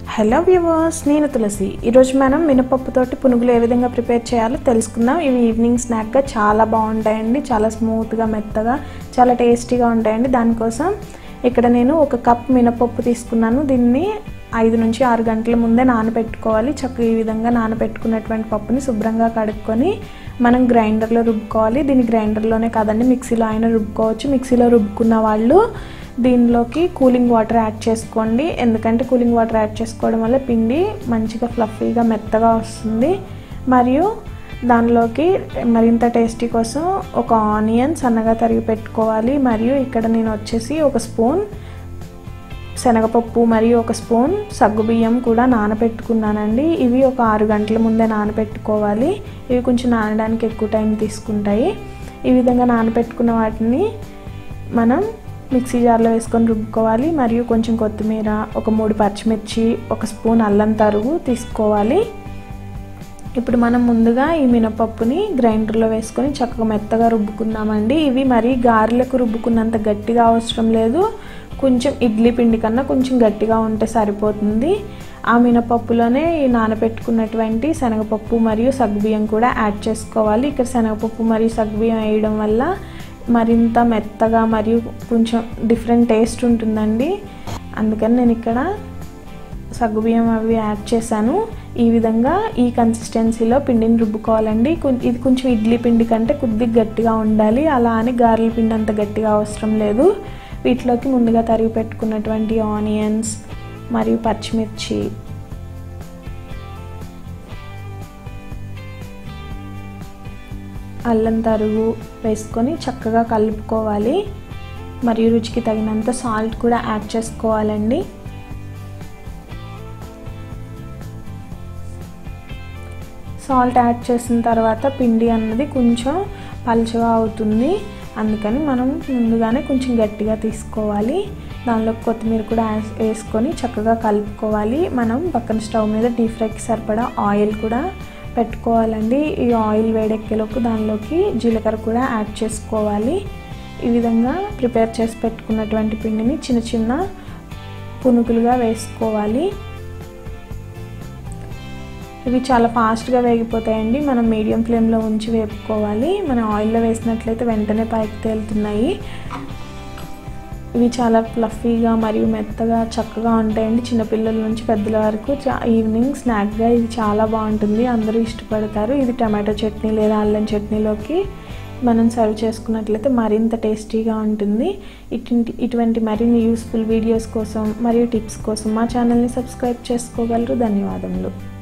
hello viewers నేను తులసి ఈరోజు మనం మినపప్పుతోటి పునుగులు ఏ విధంగా ప్రిపేర్ చేయాలో తెలుసుకుందాం ఇవి ఈవినింగ్ స్నాక్గా చాలా బాగుంటాయండి చాలా స్మూత్గా మెత్తగా చాలా టేస్టీగా ఉంటాయండి దానికోసం ఇక్కడ నేను ఒక కప్ మినపప్పు తీసుకున్నాను దీన్ని ఐదు నుంచి ఆరు గంటల ముందే నానబెట్టుకోవాలి చక్కగా ఈ విధంగా నానబెట్టుకున్నటువంటి పప్పుని శుభ్రంగా కడుక్కొని మనం గ్రైండర్లో రుబ్బుకోవాలి దీన్ని గ్రైండర్లోనే కాదండి మిక్సీలో అయినా రుబ్బుకోవచ్చు మిక్సీలో రుబ్బుకున్న వాళ్ళు దీనిలోకి కూలింగ్ వాటర్ యాడ్ చేసుకోండి ఎందుకంటే కూలింగ్ వాటర్ యాడ్ చేసుకోవడం వల్ల పిండి మంచిగా ఫ్లఫీగా మెత్తగా వస్తుంది మరియు దానిలోకి మరింత టేస్టీ కోసం ఒక ఆనియన్ సన్నగా తరిగి పెట్టుకోవాలి మరియు ఇక్కడ నేను వచ్చేసి ఒక స్పూన్ శనగపప్పు మరియు ఒక స్పూన్ సగ్గుబియ్యం కూడా నానబెట్టుకున్నానండి ఇవి ఒక ఆరు గంటల ముందే నానబెట్టుకోవాలి ఇవి కొంచెం నానడానికి ఎక్కువ టైం తీసుకుంటాయి ఈ విధంగా నానబెట్టుకున్న వాటిని మనం మిక్సీ జార్లో వేసుకొని రుబ్బుకోవాలి మరియు కొంచెం కొత్తిమీర ఒక మూడు పచ్చిమిర్చి ఒక స్పూన్ అల్లం తరుగు తీసుకోవాలి ఇప్పుడు మనం ముందుగా ఈ మినపప్పుని గ్రైండర్లో వేసుకొని చక్కగా మెత్తగా రుబ్బుకుందామండి ఇవి మరీ గారెలకు రుబ్బుకున్నంత గట్టిగా అవసరం లేదు కొంచెం ఇడ్లీ పిండి కన్నా కొంచెం గట్టిగా ఉంటే సరిపోతుంది ఆ మినపప్పులోనే ఈ నానబెట్టుకున్నటువంటి శనగపప్పు మరియు సగ్గుబియ్యం కూడా యాడ్ చేసుకోవాలి ఇక్కడ శనగపప్పు మరియు సగ్గుబియ్యం వేయడం వల్ల మరింత మెత్తగా మరియు కొంచెం డిఫరెంట్ టేస్ట్ ఉంటుందండి అందుకని నేను ఇక్కడ సగ్గుబియ్యం అవి యాడ్ చేశాను ఈ విధంగా ఈ కన్సిస్టెన్సీలో పిండిని రుబ్బుకోవాలండి ఇది కొంచెం ఇడ్లీ పిండి కంటే కొద్దిగా గట్టిగా ఉండాలి అలా అని గారెల పిండి అంత గట్టిగా అవసరం లేదు వీటిలోకి ముందుగా తరిగి పెట్టుకున్నటువంటి ఆనియన్స్ మరియు పచ్చిమిర్చి అల్లం తరుగు వేసుకొని చక్కగా కలుపుకోవాలి మరియు రుచికి తగినంత సాల్ట్ కూడా యాడ్ చేసుకోవాలండి సాల్ట్ యాడ్ చేసిన తర్వాత పిండి అన్నది కొంచెం పలుచగా అవుతుంది అందుకని మనం ముందుగానే కొంచెం గట్టిగా తీసుకోవాలి దానిలో కొత్తిమీర కూడా వేసుకొని చక్కగా కలుపుకోవాలి మనం పక్కన స్టవ్ మీద డీప్ ఫ్రైకి సరిపడా ఆయిల్ కూడా పెట్టుకోవాలండి ఈ ఆయిల్ వేడెక్కేలోపు దానిలోకి జీలకర్ర కూడా యాడ్ చేసుకోవాలి ఈ విధంగా ప్రిపేర్ చేసి పెట్టుకున్నటువంటి పిండిని చిన్న చిన్న పునుగులుగా వేసుకోవాలి ఇవి చాలా ఫాస్ట్గా వేగిపోతాయండి మనం మీడియం ఫ్లేమ్లో ఉంచి వేపుకోవాలి మనం ఆయిల్లో వేసినట్లయితే వెంటనే పైకి తేలుతున్నాయి ఇవి చాలా ఫ్లఫీగా మరియు మెత్తగా చక్కగా ఉంటాయండి చిన్నపిల్లల నుంచి పెద్దల వరకు ఈవినింగ్ స్నాక్గా ఇది చాలా బాగుంటుంది అందరూ ఇష్టపడతారు ఇది టమాటో చట్నీ లేదా అల్లం చట్నీలోకి మనం సర్వ్ చేసుకున్నట్లయితే మరింత టేస్టీగా ఉంటుంది ఇటువంటి ఇటువంటి మరిన్ని యూస్ఫుల్ వీడియోస్ కోసం మరియు టిప్స్ కోసం మా ఛానల్ని సబ్స్క్రైబ్ చేసుకోగలరు ధన్యవాదములు